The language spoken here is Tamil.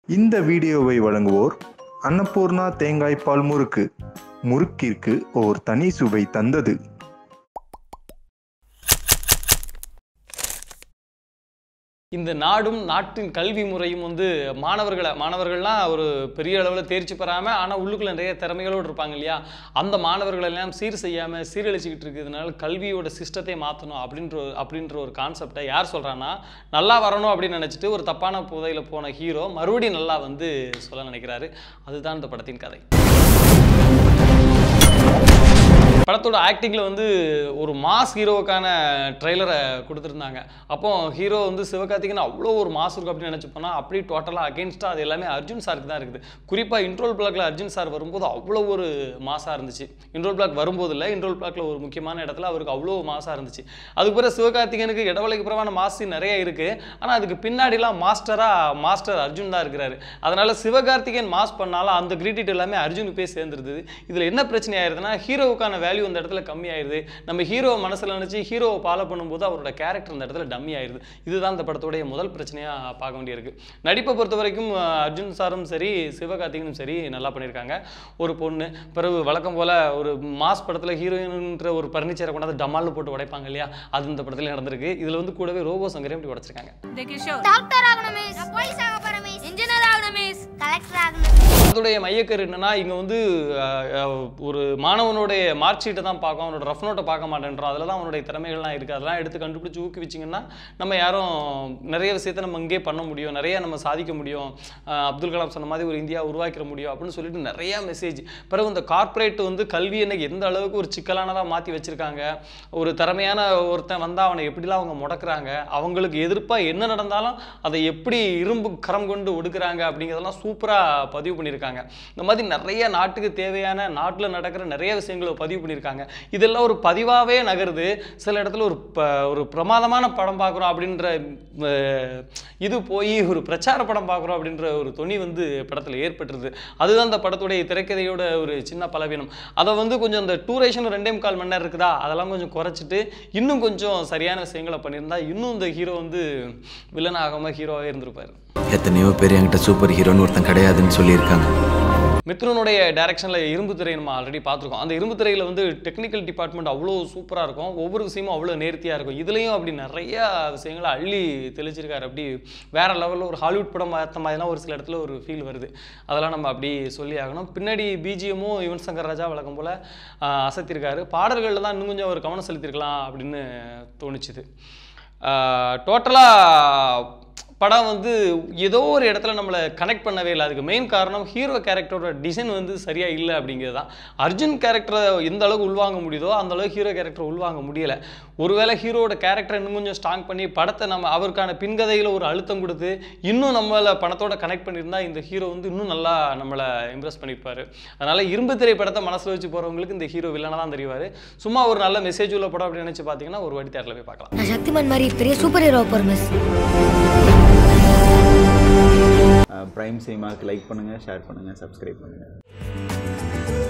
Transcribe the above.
இந்த வீடியோவை வழங்குவோர் அன்னபூர்ணா தேங்காய் பால் முறுக்கு முறுக்கிற்கு ஓர் தனி சுவை தந்தது இந்த நாடும் நாட்டின் கல்வி முறையும் வந்து மாணவர்களை மாணவர்கள்லாம் ஒரு பெரிய அளவில் தேர்ச்சி பெறாமல் ஆனால் உள்ளுக்குள்ள நிறைய திறமைகளோடு இருப்பாங்க இல்லையா அந்த மாணவர்கள் எல்லாம் சீர் செய்யாமல் சீரழிச்சிக்கிட்டு இருக்கிறதுனால கல்வியோட சிஸ்டத்தை மாற்றணும் அப்படின்ற ஒரு- அப்படின்ற ஒரு கான்செப்டை யார் சொல்கிறான்னா நல்லா வரணும் அப்படின்னு நினச்சிட்டு ஒரு தப்பான புதையில் போன ஹீரோ மறுபடியும் நல்லா வந்து சொல்ல நினைக்கிறாரு அதுதான் இந்த படத்தின் கதை படத்தோட ஆக்டிங்கில் வந்து ஒரு மாஸ் ஹீரோவுக்கான ட்ரெய்லரை கொடுத்துருந்தாங்க அப்போ ஹீரோ வந்து சிவகார்த்திகேயன் அவ்வளோ ஒரு மாஸ் இருக்கும் அப்படின்னு நினச்சி போனால் அப்படி டோட்டலாக அகேன்ஸ்டாக அது எல்லாமே அர்ஜுன் சாருக்கு தான் இருக்குது குறிப்பாக இன்ட்ரோல் பிளாக்ல அர்ஜுன் சார் வரும்போது அவ்வளோ ஒரு மாசாக இருந்துச்சு இன்ட்ரோல் பிளாக் வரும்போது இல்லை இன்ட்ரோல் பிளாக்ல ஒரு முக்கியமான இடத்துல அவருக்கு அவ்வளோ மாசாக இருந்துச்சு அதுக்கு பிறகு சிவகார்த்திகேயனுக்கு இடவலைக்கு பிறவான மாசி நிறைய இருக்குது ஆனால் அதுக்கு பின்னாடிலாம் மாஸ்டராக மாஸ்டர் அர்ஜுன் தான் இருக்கிறாரு அதனால சிவகார்த்திகேயன் மாஸ் பண்ணாலும் அந்த கிரெடிட் எல்லாமே அர்ஜுனுக்கு போய் சேர்ந்துருது இதில் என்ன பிரச்சனை ஆயிருதுன்னா ஹீரோவுக்கான வேல்யூ அந்த இடத்துல கம்மி ஆயிருது நம்ம ஹீரோவை மனசில் நினச்சி ஹீரோவை ஃபாலோ பண்ணும்போது அவரோட கேரக்டர் அந்த இடத்துல டம்மி ஆயிருது இதுதான் இந்த படத்துடைய முதல் பிரச்சனையாக பார்க்க வேண்டியிருக்கு நடிப்பை பொறுத்த வரைக்கும் அஹ், அர்ஜுன் சாரும் சரி சிவகார்த்திகனும் சரி நல்லா பண்ணியிருக்காங்க ஒரு பொண்ணு பிறகு வழக்கம் போல் ஒரு மாஸ் படத்தில் ஹீரோயின்ன்ற ஒரு பர்னிச்சரை கொண்டாந்து டமால்னு போட்டு உடைப்பாங்க இல்லையா அது இந்த படத்துல நடந்திருக்கு இதில் வந்து கூடவே ரோபோ சங்கரையும் இப்படி உடைச்சிருக்காங்க The Kishore. டாக்டர் ஆகணும் மிஸ் போலீஸ் ஆக போறேன் மிஸ் இன்ஜினியர் ஆகணும் மிஸ் கலெக்டர் ஆகணும் அதோடைய மையக்கரு என்னன்னா இங்க வந்து அஹ், அஹ், ஒரு மாணவனுடைய மார்க் ஷீட்டை தான் பார்க்கும் அவனோட ரஃப் நோட்டை பார்க்க மாட்டேன்றோம் அதில் தான் அவனுடைய திறமைகள்லாம் இருக்குது அதெல்லாம் எடுத்து கண்டுபிடிச்சி ஊக்குவிச்சிங்கன்னா நம்ம யாரும் நிறைய விஷயத்தை நம்ம இங்கே பண்ண முடியும் நிறைய நம்ம சாதிக்க முடியும் அஹ், அப்துல் கலாம் சொன்ன மாதிரி ஒரு இந்தியா உருவாக்கிற முடியும் அப்படின்னு சொல்லிட்டு நிறைய மெசேஜ் பிறகு இந்த கார்ப்பரேட் வந்து கல்வி இன்னைக்கு எந்த அளவுக்கு ஒரு சிக்கலானதாக மாற்றி வச்சிருக்காங்க ஒரு திறமையான ஒருத்தன் வந்தால் அவனை எப்படிலாம் அவங்க முடக்குறாங்க அவங்களுக்கு எதிர்ப்பாக என்ன நடந்தாலும் அதை எப்படி இரும்பு கரம் கொண்டு ஒடுக்குறாங்க அப்படிங்கிறதெல்லாம் சூப்பராக பதிவு பண்ணியிருக்காங்க இந்த மாதிரி நிறைய நாட்டுக்கு தேவையான நாட்டில் நடக்கிற நிறைய விஷயங்களை பதிவு பண்ணியிருக்காங்க இதெல்லாம் ஒரு பதிவாகவே நகருது சில இடத்துல ஒரு ப ஒரு பிரமாதமான படம் பார்க்குறோம் அப்படின்ற அஹ், இது போய் ஒரு பிரச்சார படம் பார்க்குறோம் அப்படின்ற ஒரு துணி வந்து படத்தில் ஏற்பட்டுருது அதுதான் இந்த படத்துடைய திரைக்கதையோட ஒரு சின்ன பலவீனம் அதை வந்து கொஞ்சம் இந்த டூரேஷன் ரெண்டே முக்கால் மணி நேரம் இருக்குதா அதெல்லாம் கொஞ்சம் குறைச்சிட்டு இன்னும் கொஞ்சம் சரியான விஷயங்களை பண்ணியிருந்தா இன்னும் இந்த ஹீரோ வந்து வில்லன் ஆகாமல் ஹீரோவாக இருந்திருப்பார் எத்தனையோ பேர் என்கிட்ட சூப்பர் ஹீரோன்னு ஒருத்தன் கிடையாதுன்னு சொல்லியிருக்காங்க மித்ருனுடைய டைரக்ஷனில் இரும்பு திரை நம்ம ஆல்ரெடி பார்த்துருக்கோம் அந்த இரும்பு திரையில் வந்து டெக்னிக்கல் டிபார்ட்மெண்ட் அவ்வளோ சூப்பராக இருக்கும் ஒவ்வொரு விஷயமும் அவ்வளோ நேர்த்தியாக இருக்கும் இதுலேயும் அப்படி நிறைய விஷயங்களை அள்ளி தெளிச்சிருக்காரு அப்படி வேற லெவலில் ஒரு ஹாலிவுட் படம் பார்த்த மாதிரிலாம் ஒரு சில இடத்துல ஒரு ஃபீல் வருது அதெல்லாம் நம்ம அப்படி சொல்லி ஆகணும் பின்னாடி பிஜிஎம்மும் யுவன் சங்கர் ராஜா வழக்கம் போல் அசத்திருக்காரு பாடல்களில் தான் இன்னும் கொஞ்சம் ஒரு கவனம் செலுத்திருக்கலாம் அப்படின்னு தோணுச்சுது டோட்டலாக படம் வந்து ஏதோ ஒரு இடத்துல நம்மளை கனெக்ட் பண்ணவே இல்லை அதுக்கு மெயின் காரணம் ஹீரோ கேரக்டரோட டிசைன் வந்து சரியாக இல்லை அப்படிங்கிறது தான் அர்ஜுன் கேரக்டரை எந்த அளவுக்கு உள்வாங்க முடியுதோ அந்த அளவுக்கு ஹீரோ கேரக்டர் உள்வாங்க முடியலை ஒருவேளை ஹீரோவோட கேரக்டர் இன்னும் கொஞ்சம் ஸ்ட்ராங் பண்ணி படத்தை நம்ம அவருக்கான பின்கதையில் ஒரு அழுத்தம் கொடுத்து இன்னும் நம்மளை படத்தோட கனெக்ட் பண்ணியிருந்தா இந்த ஹீரோ வந்து இன்னும் நல்லா நம்மளை இம்ப்ரெஸ் பண்ணியிருப்பாரு அதனால இரும்பு திரை படத்தை மனசில் வச்சு போகிறவங்களுக்கு இந்த ஹீரோ வில்லனாக தான் தெரிவார் சும்மா ஒரு நல்ல மெசேஜ் உள்ள படம் அப்படின்னு நினச்சி பார்த்தீங்கன்னா ஒரு வாட்டி தேட்டரில் போய் பார்க்கலாம் நான் சக்திமான் மாதிரி பெரிய சூப்பர் ஹீரோ போறேன் மிஸ் பிரைம் சினிமாவுக்கு லைக் பண்ணுங்கள் ஷேர் பண்ணுங்கள் சப்ஸ்கிரைப் பண்ணுங்கள்